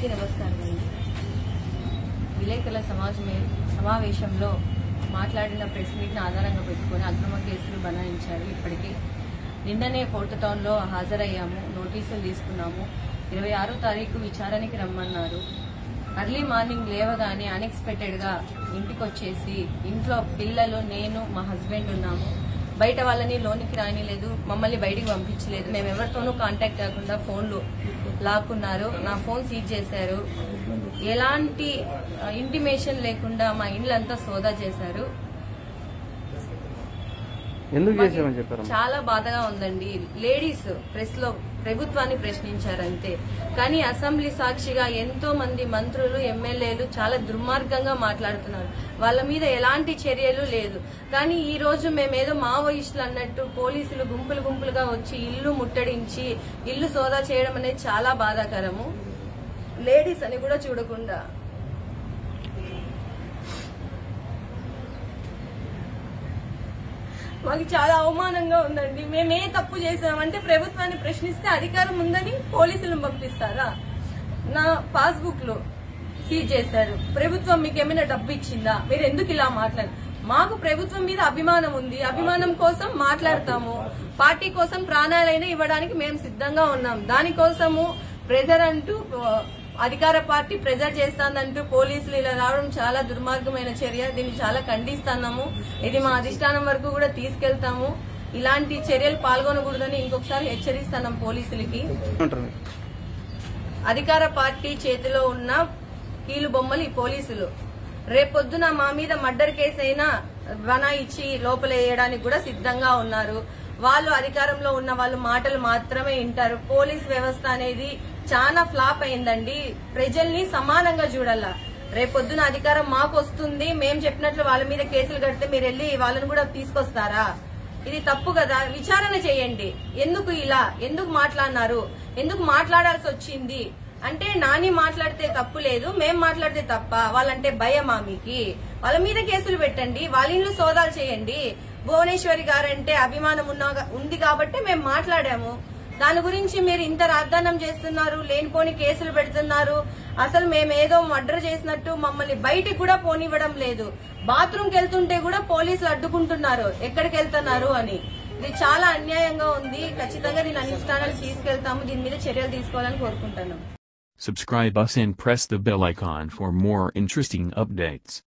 అందరికీ నమస్కారం అండి విలేకరుల సమాజమే సమావేశంలో మాట్లాడిన ప్రెస్ మీట్ని ఆధారంగా పెట్టుకుని అక్రమ కేసులు బనాయించారు ఇప్పటికే నిన్ననే ఫోర్త్ టౌన్లో హాజరయ్యాము నోటీసులు తీసుకున్నాము ఇరవై ఆరో తారీఖు విచారణకి రమ్మన్నారు అర్లీ మార్నింగ్ లేవగానే అన్ఎక్స్పెక్టెడ్గా ఇంటికి వచ్చేసి ఇంట్లో పిల్లలు నేను మా హస్బెండ్ ఉన్నాము బయట వాళ్ళని లోనికి రానిలేదు మమ్మల్ని బయటికి పంపించలేదు మేము ఎవరితోనూ కాంటాక్ట్ కాకుండా ఫోన్లు లాక్కున్నారు నా ఫోన్ సీజ్ చేశారు ఎలాంటి ఇంటిమేషన్ లేకుండా మా ఇండ్లంతా సోదా చేశారు ఎందుకు చేసామని చెప్పారు చాలా బాధగా ఉందండి లేడీస్ ప్రెస్ లో ప్రభుత్వాన్ని ప్రశ్నించారంతే కానీ అసెంబ్లీ సాక్షిగా ఎంతో మంది మంత్రులు ఎమ్మెల్యేలు చాలా దుర్మార్గంగా మాట్లాడుతున్నారు వాళ్ళ మీద ఎలాంటి చర్యలు లేదు కానీ ఈ రోజు మేమేదో మావోయిస్టులు అన్నట్టు పోలీసులు గుంపులు గుంపులుగా వచ్చి ఇల్లు ముట్టడించి ఇల్లు సోదా చేయడం అనేది చాలా బాధాకరము లేడీస్ అని కూడా చూడకుండా మాకు చాలా అవమానంగా ఉందండి మేము ఏ తప్పు చేసామంటే ప్రభుత్వాన్ని ప్రశ్నిస్తే అధికారం ఉందని పోలీసులను పంపిస్తారా నా పాస్బుక్ లో సీజ్ చేశారు ప్రభుత్వం మీకు ఏమైనా డబ్బు ఇచ్చిందా మీరు ఎందుకు ఇలా మాట్లాడు మాకు ప్రభుత్వం మీద అభిమానం ఉంది అభిమానం కోసం మాట్లాడతాము పార్టీ కోసం ప్రాణాలైనా ఇవ్వడానికి మేము సిద్ధంగా ఉన్నాం దానికోసము ప్రెజర్ అంటూ ఆ, అధికార పార్టీ ప్రెజర్ చేస్తానంటూ పోలీసులు ఇలా రావడం చాలా దుర్మార్గమైన చర్య దీన్ని చాలా ఖండిస్తున్నాము ఇది మా అధిష్టానం వరకు కూడా తీసుకెళ్తాము ఇలాంటి చర్యలు పాల్గొనకూడదని ఇంకొకసారి హెచ్చరిస్తున్నాం పోలీసులకి ఏమంటారు అధికార పార్టీ చేతిలో ఉన్న కీలు బొమ్మలు ఈ పోలీసులు రేపొద్దున మా మీద మర్డర్ కేసు అయినా బనా ఇచ్చి లోపల వేయడానికి కూడా సిద్ధంగా ఉన్నారు వాళ్ళు అధికారంలో ఉన్న వాళ్ళు మాటలు మాత్రమే వింటారు పోలీస్ వ్యవస్థ అనేది చాలా ఫ్లాప్ అయిందండి ప్రజల్ని సమానంగా చూడాల రేపొద్దున అధికారం మాకు వస్తుంది మేం చెప్పినట్లు వాళ్ళ మీద కేసులు కడితే మీరు వెళ్ళి వాళ్ళని కూడా తీసుకొస్తారా ఇది తప్పు కదా విచారణ చేయండి ఎందుకు ఇలా ఎందుకు మాట్లాడినారు ఎందుకు మాట్లాడాల్సి వచ్చింది అంటే నాని మాట్లాడితే తప్పు లేదు మేం మాట్లాడితే తప్ప వాళ్ళంటే భయమా మీకు వాళ్ళ మీద కేసులు పెట్టండి వాళ్ళ ఇల్లు సోదాలు చేయండి భువనేశ్వరి గారంటే అభిమానం ఉన్నా ఉంది కాబట్టి మేము మాట్లాడాము దాని గురించి మీరు ఇంత రాద్ధానం చేస్తున్నారు లేనిపోని కేసులు పెడుతున్నారు అసలు మేమేదో మర్డర్ చేసినట్టు మమ్మల్ని బయటికి కూడా పోనివ్వడం లేదు బాత్రూమ్కి వెళ్తుంటే కూడా పోలీసులు అడ్డుకుంటున్నారు ఎక్కడికి వెళ్తున్నారు అని ఇది చాలా అన్యాయంగా ఉంది ఖచ్చితంగా దీని అనిష్టానాలు తీసుకెళ్తాము దీని మీద చర్యలు తీసుకోవాలని కోరుకుంటున్నాం Subscribe us and press the bell icon for more interesting updates.